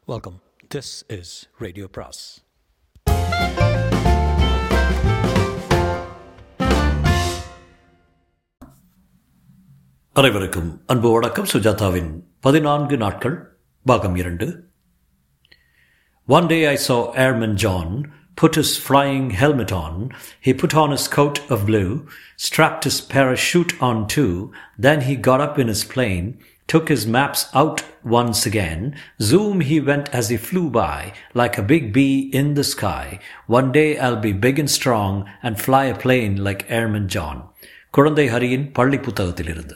Welcome. This is Radio Pras. அனைவருக்கும் அன்பு வணக்கம் சுஜாதாவின் பதினான்கு நாட்கள் பாகம் இரண்டு One day I saw Airman John put his flying helmet on. He put on his coat of blue, strapped his parachute on too. Then he got up in his plane, took his maps out once again. Zoom he went as he flew by, like a big bee in the sky. One day I'll be big and strong and fly a plane like Airman John. குழந்தை ஹரியின் பள்ளி புத்தகத்திலிருந்து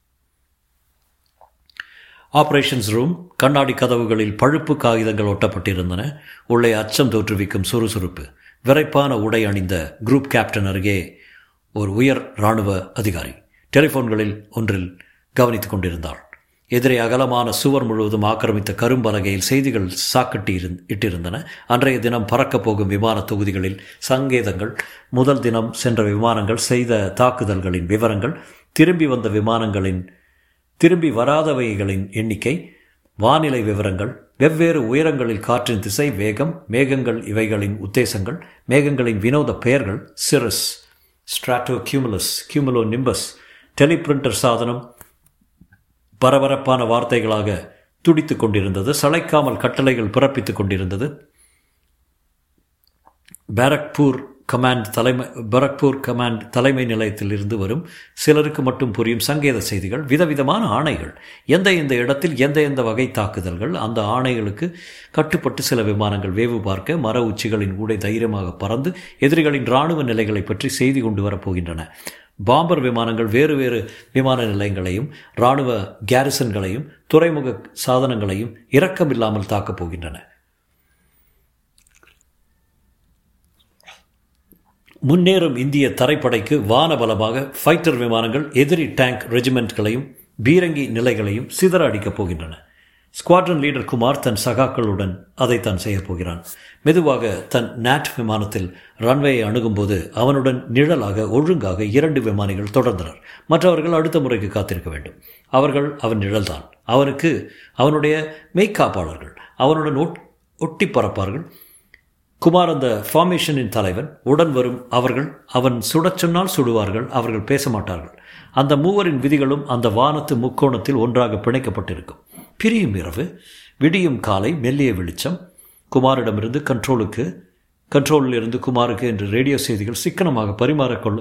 operations room கண்ணாடி கதவுகளில் பழுப்பு காகிதங்கள் ஒட்டப்பட்டிருந்தன உள்ளே அச்சம் தோற்றுவிக்கும் சுறுசுறுப்பு விரைப்பான உடை அணிந்த குரூப் கேப்டன் அருகே ஒரு உயர் இராணுவ அதிகாரி டெலிஃபோன்களில் ஒன்றில் கவனித்துக் கொண்டிருந்தாள் எதிரே அகலமான சுவர் முழுவதும் ஆக்கிரமித்த கரும்பலகையில் செய்திகள் சாக்கட்டி இட்டிருந்தன அன்றைய தினம் பறக்கப் போகும் விமான தொகுதிகளில் சங்கேதங்கள் முதல் தினம் சென்ற விமானங்கள் செய்த தாக்குதல்களின் விவரங்கள் திரும்பி வந்த விமானங்களின் திரும்பி வராதவைகளின் எண்ணிக்கை வானிலை விவரங்கள் வெவ்வேறு உயரங்களில் காற்றின் திசை வேகம் மேகங்கள் இவைகளின் உத்தேசங்கள் மேகங்களின் வினோத பெயர்கள் cirrus stratocumulus cumulonimbus teleprinter சாதனம் பரபரப்பான வார்த்தைகளாக துடித்துக் கொண்டிருந்தது சளைக்காமல் கட்டளைகள் பிறப்பித்துக் கொண்டிருந்தது பேரக்பூர் கமாண்ட் தலைமை பரக்பூர் கமாண்ட் தலைமை நிலையத்தில் இருந்து வரும் சிலருக்கு மட்டும் புரியும் சங்கேத செய்திகள் விதவிதமான ஆணைகள் எந்த எந்த இடத்தில் எந்த எந்த வகை தாக்குதல்கள் அந்த ஆணைகளுக்கு கட்டுப்பட்டு சில விமானங்கள் வேவு பார்க்க மர உச்சிகளின் ஊடே தைரியமாக பறந்து எதிரிகளின் இராணுவ நிலைகளை பற்றி செய்தி கொண்டு வரப்போகின்றன பாம்பர் விமானங்கள் வேறு வேறு விமான நிலையங்களையும் இராணுவ கேரிசன்களையும் துறைமுக சாதனங்களையும் இரக்கமில்லாமல் தாக்கப் போகின்றன முன்னேறும் இந்திய தரைப்படைக்கு வானபலமாக ஃபைட்டர் விமானங்கள் எதிரி டேங்க் ரெஜிமெண்ட்களையும் பீரங்கி நிலைகளையும் சிதற அடிக்கப் போகின்றன ஸ்குவாட்ரன் லீடர் குமார் தன் சகாக்களுடன் அதைத்தான் செய்யப் போகிறான் மெதுவாக தன் நாட் விமானத்தில் ரன்வேயை அணுகும்போது அவனுடன் நிழலாக ஒழுங்காக இரண்டு விமானிகள் தொடர்ந்தனர் மற்றவர்கள் அடுத்த முறைக்கு காத்திருக்க வேண்டும் அவர்கள் அவன் நிழல்தான் அவனுக்கு அவனுடைய மெய்க்காப்பாளர்கள் அவனுடன் ஒட்டி பறப்பார்கள் குமார் அந்த ஃபார்மேஷனின் தலைவன் உடன் வரும் அவர்கள் அவன் சுடச் சொன்னால் சுடுவார்கள் அவர்கள் பேச மாட்டார்கள் அந்த மூவரின் விதிகளும் அந்த வானத்து முக்கோணத்தில் ஒன்றாக பிணைக்கப்பட்டிருக்கும் பிரியும் இரவு விடியும் காலை மெல்லிய வெளிச்சம் குமாரிடமிருந்து கண்ட்ரோலுக்கு கண்ட்ரோலில் இருந்து குமாருக்கு என்று ரேடியோ செய்திகள் சிக்கனமாக பரிமாறிக்கொள்ள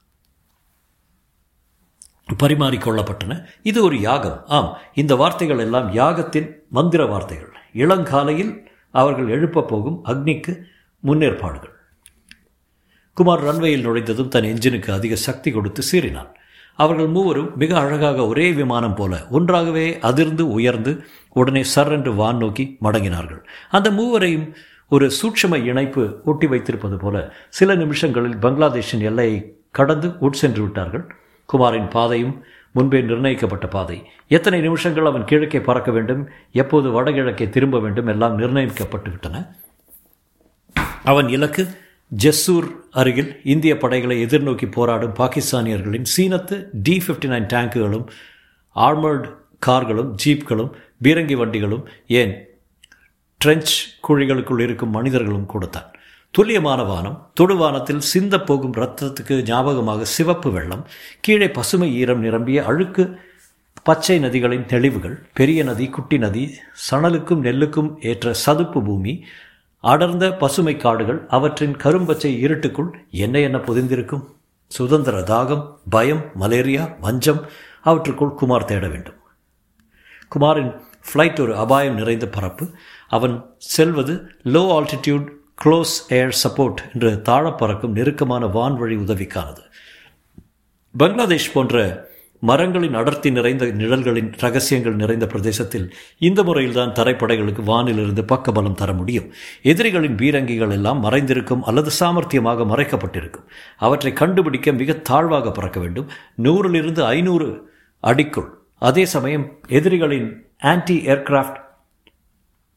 பரிமாறிக்கொள்ளப்பட்டன இது ஒரு யாகம் ஆம் இந்த வார்த்தைகள் எல்லாம் யாகத்தின் மந்திர வார்த்தைகள் இளங்காலையில் அவர்கள் எழுப்பப் போகும் அக்னிக்கு முன்னேற்பாடுகள் குமார் ரன்வேயில் நுழைந்ததும் தன் எஞ்சினுக்கு அதிக சக்தி கொடுத்து சீறினான் அவர்கள் மூவரும் மிக அழகாக ஒரே விமானம் போல ஒன்றாகவே அதிர்ந்து உயர்ந்து உடனே சர் என்று வான் நோக்கி மடங்கினார்கள் அந்த மூவரையும் ஒரு சூட்சம இணைப்பு ஒட்டி வைத்திருப்பது போல சில நிமிஷங்களில் பங்களாதேஷின் எல்லையை கடந்து உட்சென்று விட்டார்கள் குமாரின் பாதையும் முன்பே நிர்ணயிக்கப்பட்ட பாதை எத்தனை நிமிஷங்கள் அவன் கிழக்கே பறக்க வேண்டும் எப்போது வடகிழக்கே திரும்ப வேண்டும் எல்லாம் நிர்ணயிக்கப்பட்டு விட்டன அவன் இலக்கு ஜெஸ்ஸூர் அருகில் இந்திய படைகளை எதிர்நோக்கி போராடும் பாகிஸ்தானியர்களின் சீனத்து டி ஃபிஃப்டி நைன் டேங்குகளும் ஆர்மர்டு கார்களும் ஜீப்களும் பீரங்கி வண்டிகளும் ஏன் ட்ரெஞ்ச் குழிகளுக்குள் இருக்கும் மனிதர்களும் கொடுத்தான் துல்லியமான வானம் தொடுவானத்தில் சிந்த போகும் ரத்தத்துக்கு ஞாபகமாக சிவப்பு வெள்ளம் கீழே பசுமை ஈரம் நிரம்பிய அழுக்கு பச்சை நதிகளின் தெளிவுகள் பெரிய நதி குட்டி நதி சணலுக்கும் நெல்லுக்கும் ஏற்ற சதுப்பு பூமி அடர்ந்த பசுமை காடுகள் அவற்றின் கரும்பச்சை இருட்டுக்குள் என்ன என்ன பொதிந்திருக்கும் சுதந்திர தாகம் பயம் மலேரியா வஞ்சம் அவற்றுக்குள் குமார் தேட வேண்டும் குமாரின் ஃப்ளைட் ஒரு அபாயம் நிறைந்த பரப்பு அவன் செல்வது low altitude close air support என்று தாழ பறக்கும் நெருக்கமான வான்வழி உதவிக்கானது பங்களாதேஷ் போன்ற மரங்களின் அடர்த்தி நிறைந்த நிழல்களின் ரகசியங்கள் நிறைந்த பிரதேசத்தில் இந்த முறையில்தான் தரைப்படைகளுக்கு வானிலிருந்து பக்கபலம் தர முடியும் எதிரிகளின் பீரங்கிகள் எல்லாம் மறைந்திருக்கும் அல்லது சாமர்த்தியமாக மறைக்கப்பட்டிருக்கும் அவற்றை கண்டுபிடிக்க மிக தாழ்வாக பறக்க வேண்டும் நூறிலிருந்து ஐநூறு அடிக்குள் அதே சமயம் எதிரிகளின் ஆன்டி ஏர்கிராஃப்ட்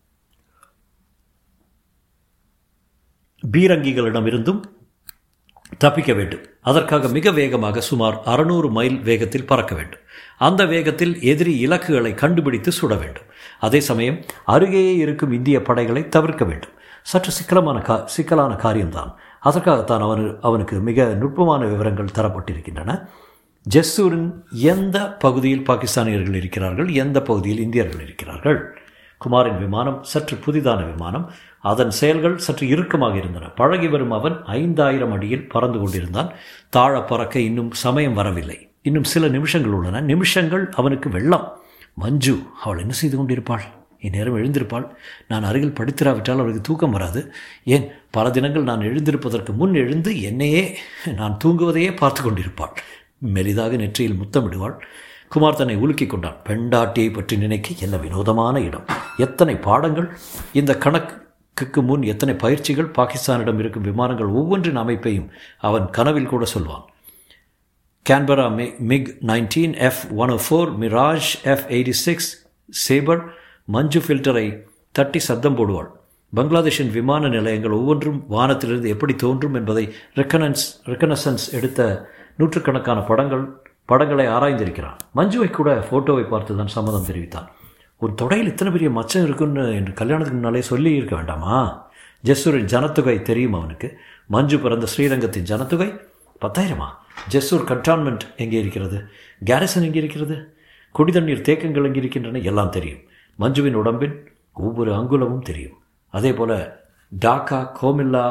பீரங்கிகளிடமிருந்தும் தப்பிக்க வேண்டும் அதற்காக மிக வேகமாக சுமார் அறுநூறு மைல் வேகத்தில் பறக்க வேண்டும் அந்த வேகத்தில் எதிரி இலக்குகளை கண்டுபிடித்து சுட வேண்டும் அதே சமயம் அருகேயே இருக்கும் இந்திய படைகளை தவிர்க்க வேண்டும் சற்று சிக்கலமான கா சிக்கலான காரியம்தான் அதற்காகத்தான் அவனு அவனுக்கு மிக நுட்பமான விவரங்கள் தரப்பட்டிருக்கின்றன ஜெஸ்ஸூரின் எந்த பகுதியில் பாகிஸ்தானியர்கள் இருக்கிறார்கள் எந்த பகுதியில் இந்தியர்கள் இருக்கிறார்கள் குமாரின் விமானம் சற்று புதிதான விமானம் அதன் செயல்கள் சற்று இறுக்கமாக இருந்தன பழகி வரும் அவன் ஐந்தாயிரம் அடியில் பறந்து கொண்டிருந்தான் தாழ பறக்க இன்னும் சமயம் வரவில்லை இன்னும் சில நிமிஷங்கள் உள்ளன நிமிஷங்கள் அவனுக்கு வெள்ளம் மஞ்சு அவள் என்ன செய்து கொண்டிருப்பாள் இந்நேரம் எழுந்திருப்பாள் நான் அருகில் படித்திராவிட்டால் அவளுக்கு தூக்கம் வராது ஏன் பல தினங்கள் நான் எழுந்திருப்பதற்கு முன் எழுந்து என்னையே நான் தூங்குவதையே பார்த்து கொண்டிருப்பாள் மெலிதாக நெற்றியில் முத்தமிடுவாள் குமார் தன்னை உலுக்கிக் கொண்டான் பெண்டாட்டியை பற்றி நினைக்க என்ன வினோதமான இடம் எத்தனை பாடங்கள் இந்த கணக்குக்கு முன் எத்தனை பயிற்சிகள் பாகிஸ்தானிடம் இருக்கும் விமானங்கள் ஒவ்வொன்றின் அமைப்பையும் அவன் கனவில் கூட சொல்வான் கேன்பரா மி MiG nineteen F one O four Mirage F eighty six Sabre Manju ஃபில்டரை தட்டி சத்தம் போடுவாள் பங்களாதேஷின் விமான நிலையங்கள் ஒவ்வொன்றும் வானத்திலிருந்து எப்படி தோன்றும் என்பதை ரெக்கனன்ஸ் ரெக்கனசன்ஸ் எடுத்த நூற்றுக்கணக்கான படங்கள் படங்களை ஆராய்ந்திருக்கிறான் மஞ்சுவை கூட ஃபோட்டோவை பார்த்து தான் சம்மதம் தெரிவித்தான் ஒரு தொடையில் இத்தனை பெரிய மச்சம் இருக்குன்னு என்று கல்யாணத்துக்கு முன்னாலே சொல்லி இருக்க வேண்டாமா ஜெஸ்ஸூரின் ஜனத்தொகை தெரியும் அவனுக்கு மஞ்சு பிறந்த ஸ்ரீரங்கத்தின் ஜனத்தொகை பத்தாயிரமா ஜெஸ்ஸூர் கண்டான்மெண்ட் எங்கே இருக்கிறது கேரிசன் எங்கே இருக்கிறது குடிதண்ணீர் தேக்கங்கள் எங்கே இருக்கின்றன எல்லாம் தெரியும் மஞ்சுவின் உடம்பின் ஒவ்வொரு அங்குலமும் தெரியும் அதே போல் டாக்கா கோமில்லா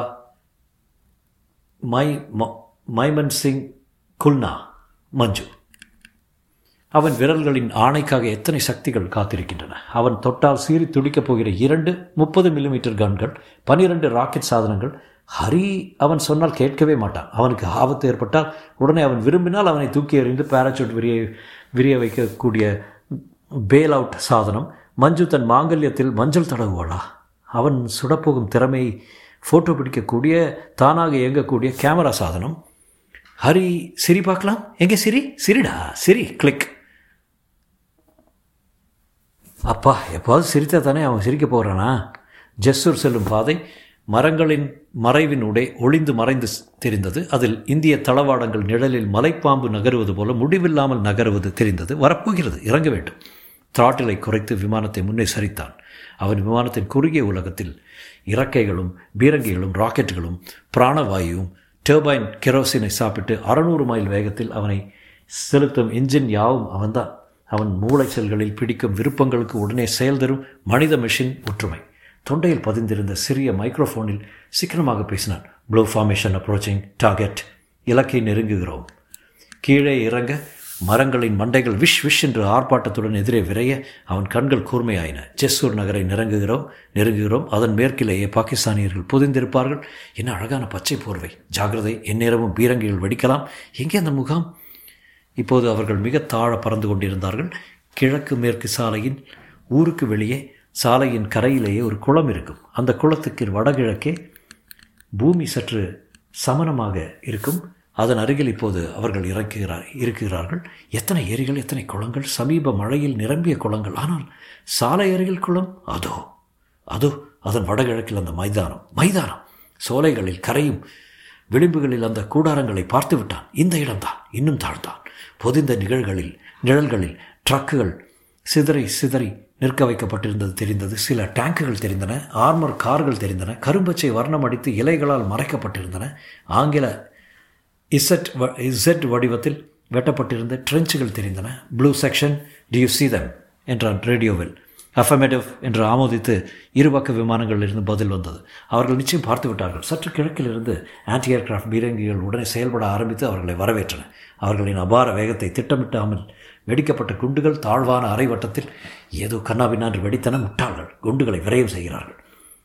மை மைமன் சிங் குல்னா மஞ்சு அவன் விரல்களின் ஆணைக்காக எத்தனை சக்திகள் காத்திருக்கின்றன அவன் தொட்டால் சீறி துடிக்கப் போகிற இரண்டு முப்பது மில்லிமீட்டர் கன்கள் பனிரெண்டு ராக்கெட் சாதனங்கள் ஹரி அவன் சொன்னால் கேட்கவே மாட்டான் அவனுக்கு ஆபத்து ஏற்பட்டால் உடனே அவன் விரும்பினால் அவனை தூக்கி எறிந்து பேராசூட் விரிய விரிய வைக்கக்கூடிய பேல் அவுட் சாதனம் மஞ்சு தன் மாங்கல்யத்தில் மஞ்சள் தடவுவாளா அவன் சுடப்போகும் திறமையை ஃபோட்டோ பிடிக்கக்கூடிய தானாக இயங்கக்கூடிய கேமரா சாதனம் ஹரி சிரி பார்க்கலாம் எங்கே சிரி சிரிடா சிரி கிளிக் அப்பா எப்போது சிரித்தா தானே அவன் சிரிக்க போகிறானா ஜெஸ்ஸூர் செல்லும் பாதை மரங்களின் மறைவின் உடை ஒளிந்து மறைந்து தெரிந்தது அதில் இந்திய தளவாடங்கள் நிழலில் மலைப்பாம்பு நகருவது போல முடிவில்லாமல் நகருவது தெரிந்தது வரப்போகிறது இறங்க வேண்டும் த்ராட்டிலை குறைத்து விமானத்தை முன்னே சரித்தான் அவன் விமானத்தின் குறுகிய உலகத்தில் இறக்கைகளும் பீரங்கிகளும் ராக்கெட்டுகளும் பிராணவாயுவும் டர்பைன் கெரோசினை சாப்பிட்டு அறநூறு மைல் வேகத்தில் அவனை செலுத்தும் இன்ஜின் யாவும் அவன்தான் அவன் மூளை செல்களில் பிடிக்கும் விருப்பங்களுக்கு உடனே செயல் தரும் மனித மெஷின் ஒற்றுமை தொண்டையில் பதிந்திருந்த சிறிய மைக்ரோஃபோனில் சிக்கனமாக பேசினான் ப்ளூ ஃபார்மேஷன் அப்ரோச்சிங் டார்கெட் இலக்கை நெருங்குகிறோம் கீழே இறங்க மரங்களின் மண்டைகள் விஷ் விஷ் என்று ஆர்ப்பாட்டத்துடன் எதிரே விரைய அவன் கண்கள் கூர்மையாயின ஜெஸ்ஸூர் நகரை நெருங்குகிறோம் நெருங்குகிறோம் அதன் மேற்கிலேயே பாகிஸ்தானியர்கள் புதிந்திருப்பார்கள் என்ன அழகான பச்சை போர்வை ஜாகிரதை எந்நேரமும் பீரங்கிகள் வெடிக்கலாம் எங்கே அந்த முகாம் இப்போது அவர்கள் மிக தாழ பறந்து கொண்டிருந்தார்கள் கிழக்கு மேற்கு சாலையின் ஊருக்கு வெளியே சாலையின் கரையிலேயே ஒரு குளம் இருக்கும் அந்த குளத்துக்கு வடகிழக்கே பூமி சற்று சமனமாக இருக்கும் அதன் அருகில் இப்போது அவர்கள் இறக்குகிறார் இருக்கிறார்கள் எத்தனை ஏரிகள் எத்தனை குளங்கள் சமீப மழையில் நிரம்பிய குளங்கள் ஆனால் சாலை அருகில் குளம் அதோ அதோ அதன் வடகிழக்கில் அந்த மைதானம் மைதானம் சோலைகளில் கரையும் விளிம்புகளில் அந்த கூடாரங்களை பார்த்து விட்டான் இந்த இடம்தான் இன்னும் தாழ்ந்தான் பொதிந்த நிகழ்களில் நிழல்களில் ட்ரக்குகள் சிதறி சிதறி நிற்க வைக்கப்பட்டிருந்தது தெரிந்தது சில டேங்குகள் தெரிந்தன ஆர்மர் கார்கள் தெரிந்தன கரும்பச்சை வர்ணம் அடித்து இலைகளால் மறைக்கப்பட்டிருந்தன ஆங்கில இசட் வ இசட் வடிவத்தில் வெட்டப்பட்டிருந்த ட்ரெஞ்சுகள் தெரிந்தன blue section do you see them என்றான் ரேடியோவில் அஃபமேட்டிவ் என்று ஆமோதித்து இருபக்க விமானங்களிலிருந்து பதில் வந்தது அவர்கள் நிச்சயம் பார்த்து விட்டார்கள் சற்று கிழக்கிலிருந்து ஆன்டி ஏர்கிராஃப்ட் பீரங்கிகள் உடனே செயல்பட ஆரம்பித்து அவர்களை வரவேற்றன அவர்களின் அபார வேகத்தை திட்டமிட்டாமல் வெடிக்கப்பட்ட குண்டுகள் தாழ்வான அரைவட்டத்தில் ஏதோ கண்ணாபின்னான்று வெடித்தன முட்டாள்கள் குண்டுகளை விரயம் செய்கிறார்கள்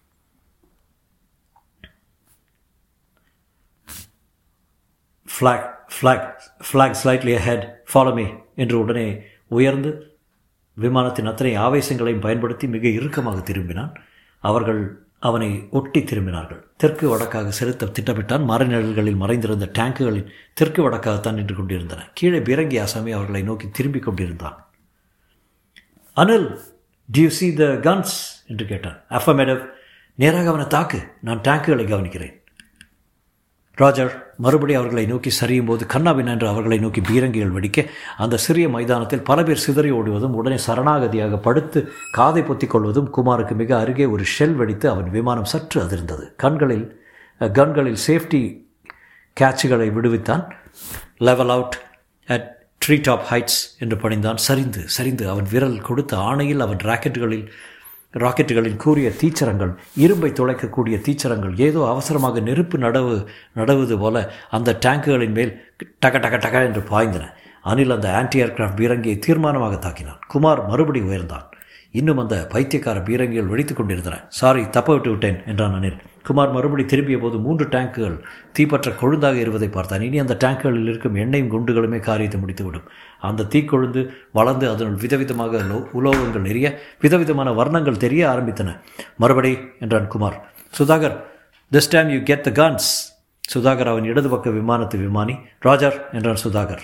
flak flak flak slightly head follow me என்று உடனே உயர்ந்து விமானத்தின் அத்தனை ஆவேசங்களையும் பயன்படுத்தி மிக இறுக்கமாக திரும்பினான் அவர்கள் அவனை ஒட்டி திரும்பினார்கள் தெற்கு வடக்காக செலுத்த திட்டமிட்டான் மரநிழல்களில் மறைந்திருந்த டேங்குகளின் தெற்கு வடக்காகத்தான் நின்று கொண்டிருந்தன கீழே பீரங்கி ஆசாமி அவர்களை நோக்கி திரும்பிக் கொண்டிருந்தான் Anil d'you see the guns என்று கேட்டான் அஃபமேடவ் நேராக அவனை தாக்கு நான் டேங்குகளை கவனிக்கிறேன் ராஜர் மறுபடி அவர்களை நோக்கி சரியும் போது கண்ணாபின் என்று அவர்களை நோக்கி பீரங்கிகள் வெடிக்க அந்த சிறிய மைதானத்தில் பல பேர் சிதறி ஓடுவதும் உடனே சரணாகதியாக படுத்து காதை பொத்திக் கொள்வதும் குமாருக்கு மிக அருகே ஒரு ஷெல் வெடித்து அவன் விமானம் சற்று அதிர்ந்தது கண்களில் கன்களில் சேஃப்டி கேட்சுகளை விடுவித்தான் level out at tree top heights என்று பணிந்தான் சரிந்து சரிந்து அவன் விரல் கொடுத்த ஆணையில் அவன் ராக்கெட்டுகளில் ராக்கெட்டுகளின் கூறிய தீச்சரங்கள் இரும்பை துளைக்கக்கூடிய தீச்சரங்கள் ஏதோ அவசரமாக நெருப்பு நடவு நடவுவது போல அந்த டேங்குகளின் மேல் டக டக டக என்று பாய்ந்தன அனில் அந்த ஆன்டி ஏர்கிராஃப்ட் பீரங்கியை தீர்மானமாக தாக்கினான் குமார் மறுபடி உயர்ந்தான் இன்னும் அந்த பைத்தியக்கார பீரங்கிகள் வெடித்துக் கொண்டிருந்தன சாரி தப்ப விட்டு விட்டேன் என்றான் அனில் குமார் மறுபடி திரும்பிய போது மூன்று டேங்குகள் தீப்பற்ற கொழுந்தாக இருவதை பார்த்தான் இனி அந்த டேங்குகளில் இருக்கும் எண்ணெயும் குண்டுகளுமே காரியத்தை முடித்துவிடும் அந்த தீக்கொழுந்து வளர்ந்து அதனுள் விதவிதமாக உலோகங்கள் எரிய விதவிதமான வர்ணங்கள் தெரிய ஆரம்பித்தன மறுபடி என்றான் Kumar Sudhakar this time you get the guns Sudhakar அவன் இடது பக்க விமானத்து விமானி ராஜர் என்றான் சுதாகர்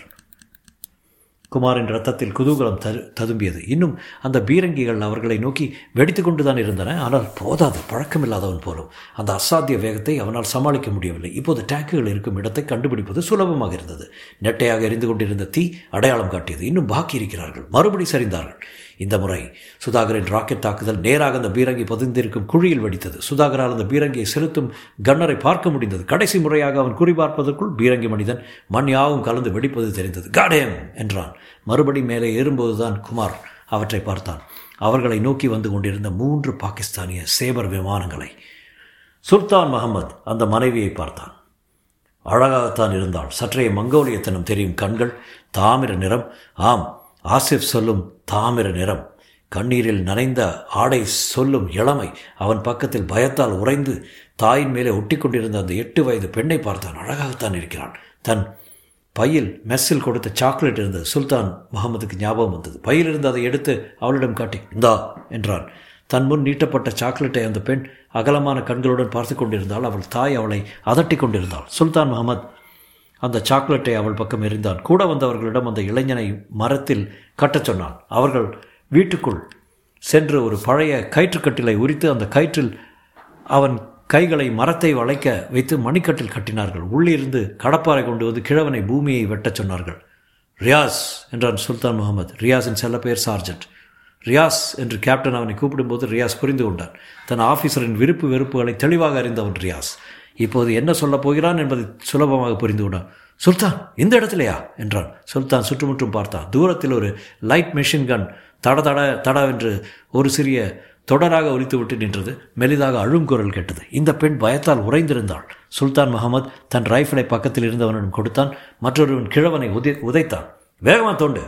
குமாரின் ரத்தத்தில் குதூகலம் தரு ததும்பியது இன்னும் அந்த பீரங்கிகள் அவர்களை நோக்கி வெடித்து கொண்டு தான் இருந்தன ஆனால் போதாது பழக்கமில்லாதவன் போலும் அந்த அசாத்திய வேகத்தை அவனால் சமாளிக்க முடியவில்லை இப்போது டேங்குகள் இருக்கும் இடத்தை கண்டுபிடிப்பது சுலபமாக இருந்தது நெட்டையாக எரிந்து கொண்டிருந்த தீ அடையாளம் காட்டியது இன்னும் பாக்கி இருக்கிறார்கள் மறுபடி சரிந்தார்கள் இந்த முறை சுதாகரின் ராக்கெட் தாக்குதல் நேராக அந்த பீரங்கி பதிந்திருக்கும் குழியில் வெடித்தது சுதாகரால் அந்த பீரங்கியை செலுத்தும் கன்னரை பார்க்க முடிந்தது கடைசி முறையாக அவன் குறிபார்ப்பதற்குள் பீரங்கி மனிதன் மண் யாவும் கலந்து வெடிப்பது தெரிந்தது காடேம் என்றான் மறுபடி மேலே ஏறும்போதுதான் குமார் அவற்றை பார்த்தான் அவர்களை நோக்கி வந்து கொண்டிருந்த மூன்று பாகிஸ்தானிய சேபர் விமானங்களை சுல்தான் மஹமத் அந்த மனைவியை பார்த்தான் அழகாகத்தான் இருந்தாள் சற்றைய மங்கோலியத்தனம் தெரியும் கண்கள் தாமிர நிறம் ஆம் ஆசிப் சொல்லும் தாமிர நிறம் கண்ணீரில் நனைந்த ஆடை சொல்லும் இளமை அவன் பக்கத்தில் பயத்தால் உறைந்து தாயின் மேலே ஒட்டி கொண்டிருந்த அந்த எட்டு வயது பெண்ணை பார்த்தான் அழகாகத்தான் இருக்கிறான் தன் பையில் மெஸ்ஸில் கொடுத்த சாக்லேட் இருந்தது சுல்தான் முகமதுக்கு ஞாபகம் வந்தது பையில் இருந்து அதை எடுத்து அவளிடம் காட்டி இந்தா என்றான் தன் முன் நீட்டப்பட்ட சாக்லேட்டை அந்த பெண் அகலமான கண்களுடன் பார்த்து கொண்டிருந்தால் அவள் தாய் அவளை அதட்டி கொண்டிருந்தாள் சுல்தான் முகமது அந்த சாக்லேட்டை அவள் பக்கம் எறிந்தான் கூட வந்தவர்களிடம் அந்த இளைஞனை மரத்தில் கட்டச் சொன்னான் அவர்கள் வீட்டுக்குள் சென்று ஒரு பழைய கயிற்றுக்கட்டிலை உரித்து அந்த கயிற்றில் அவன் கைகளை மரத்தை வளைக்க வைத்து மணிக்கட்டில் கட்டினார்கள் உள்ளிருந்து கடப்பாறை கொண்டு வந்து கிழவனை பூமியை வெட்டச் சொன்னார்கள் ரியாஸ் என்றான் சுல்தான் முகமது ரியாஸின் செல்ல பெயர் சார்ஜென்ட் ரியாஸ் என்று கேப்டன் அவனை கூப்பிடும்போது ரியாஸ் புரிந்து கொண்டான் தன் ஆஃபீஸரின் விருப்பு வெறுப்புகளை தெளிவாக அறிந்தவன் ரியாஸ் இப்போது என்ன சொல்லப் போகிறான் என்பதை சுலபமாக புரிந்து கொண்டான் சுல்தான் இந்த இடத்துலையா என்றான் சுல்தான் சுற்றுமுற்றும் பார்த்தான் தூரத்தில் ஒரு லைட் மெஷின் கன் தட தட தடவென்று ஒரு சிறிய தொடராக ஒலித்துவிட்டு நின்றது மெலிதாக அழுங்குரல் கேட்டது இந்த பெண் பயத்தால் உறைந்திருந்தாள் சுல்தான் முகமது தன் ரைஃபிளை பக்கத்தில் இருந்தவனிடம் கொடுத்தான் மற்றொருவன் கிழவனை உதை உதைத்தான் வேகமா தோண்டு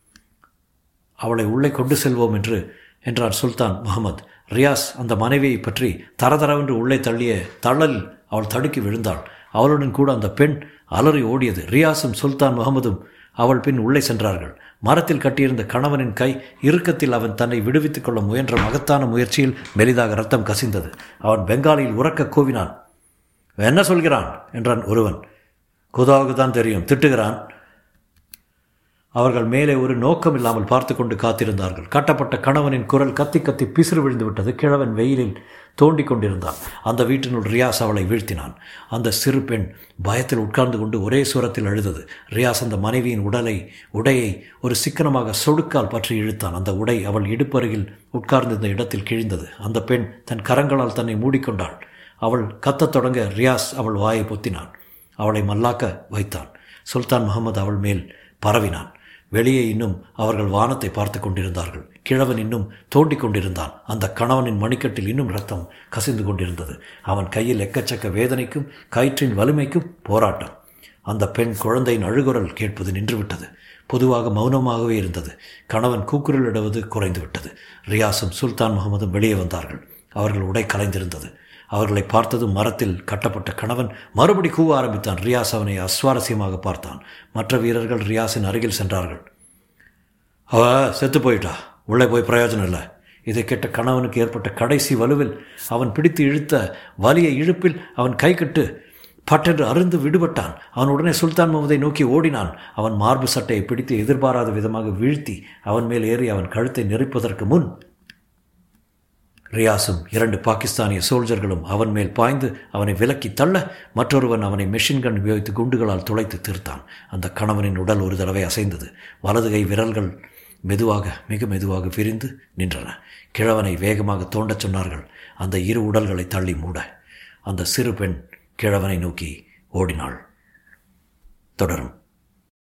அவளை உள்ளே கொண்டு செல்வோம் என்று என்றான் சுல்தான் முகமது ரியாஸ் அந்த மனைவியை பற்றி தரதரவென்று உள்ளே தள்ளிய தள்ளலில் அவள் தடுக்கி விழுந்தாள் அவளுடன் கூட அந்த பெண் அலறி ஓடியது ரியாஸும் சுல்தான் முகமதும் அவள் பின் உள்ளே சென்றார்கள் மரத்தில் கட்டியிருந்த கணவனின் கை இறுக்கத்தில் அவன் தன்னை விடுவித்துக் கொள்ள முயன்ற மகத்தான முயற்சியில் மெலிதாக ரத்தம் கசிந்தது அவன் பெங்காலியில் உறக்க கூவினான் என்ன சொல்கிறான் என்றான் ஒருவன் குதாவுக்கு தான் தெரியும் திட்டுகிறான் அவர்கள் மேலே ஒரு நோக்கம் இல்லாமல் பார்த்து கொண்டு காத்திருந்தார்கள் கட்டப்பட்ட கணவனின் குரல் கத்தி கத்தி பிசிறு விழுந்து விட்டது கிழவன் வெயிலில் தோண்டி கொண்டிருந்தான் அந்த வீட்டினுள் ரியாஸ் அவளை வீழ்த்தினான் அந்த சிறு பெண் பயத்தில் உட்கார்ந்து கொண்டு ஒரே சுரத்தில் அழுதது ரியாஸ் அந்த மனைவியின் உடலை உடையை ஒரு சிக்கனமாக சொடுக்கால் பற்றி இழுத்தான் அந்த உடை அவள் இடுப்பருகில் உட்கார்ந்திருந்த இடத்தில் கிழிந்தது அந்த பெண் தன் கரங்களால் தன்னை மூடிக்கொண்டாள் அவள் கத்தத் தொடங்க ரியாஸ் அவள் வாயை பொத்தினான் அவளை மல்லாக்க வைத்தான் சுல்தான் முகமது அவள் மேல் பரவினான் வெளியே இன்னும் அவர்கள் வானத்தை பார்த்து கொண்டிருந்தார்கள் கிழவன் இன்னும் தோண்டிக் கொண்டிருந்தான் அந்த கணவனின் மணிக்கட்டில் இன்னும் ரத்தம் கசிந்து கொண்டிருந்தது அவன் கையில் எக்கச்சக்க வேதனைக்கும் கயிற்றின் வலிமைக்கும் போராட்டம் அந்த பெண் குழந்தையின் அழுகுரல் கேட்பது நின்றுவிட்டது பொதுவாக மௌனமாகவே இருந்தது கணவன் கூக்குரலிடுவது குறைந்து விட்டது ரியாஸும் சுல்தான் முகமதும் வெளியே வந்தார்கள் அவர்கள் உடை கலைந்திருந்தது அவர்களை பார்த்ததும் மரத்தில் கட்டப்பட்ட கணவன் மறுபடி கூவ ஆரம்பித்தான் ரியாஸ் அவனை அஸ்வாரஸ்யமாக பார்த்தான் மற்ற வீரர்கள் ரியாஸின் அருகில் சென்றார்கள் அவ செத்து போயிட்டா உள்ளே போய் பிரயோஜனம் இல்லை இதை கேட்ட கணவனுக்கு ஏற்பட்ட கடைசி வலுவில் அவன் பிடித்து இழுத்த வலிய இழுப்பில் அவன் கை கட்டு பட்டென்று அருந்து விடுபட்டான் அவன் உடனே சுல்தான் முகமதை நோக்கி ஓடினான் அவன் மார்பு சட்டையை பிடித்து எதிர்பாராத விதமாக வீழ்த்தி அவன் மேல் ஏறி அவன் கழுத்தை நெரிப்பதற்கு முன் ரியாஸும் இரண்டு பாகிஸ்தானிய சோல்ஜர்களும் அவன் மேல் பாய்ந்து அவனை விலக்கி தள்ள மற்றொருவன் அவனை மெஷின் கன் உபயோகித்து குண்டுகளால் துளைத்து தீர்த்தான் அந்த கணவனின் உடல் ஒரு தடவை அசைந்தது வலது கை விரல்கள் மெதுவாக மிக மெதுவாக விரிந்து நின்றன கிழவனை வேகமாக தோண்டச் சொன்னார்கள் அந்த இரு உடல்களை தள்ளி மூட அந்த சிறு பெண் கிழவனை நோக்கி ஓடினாள் தொடரும்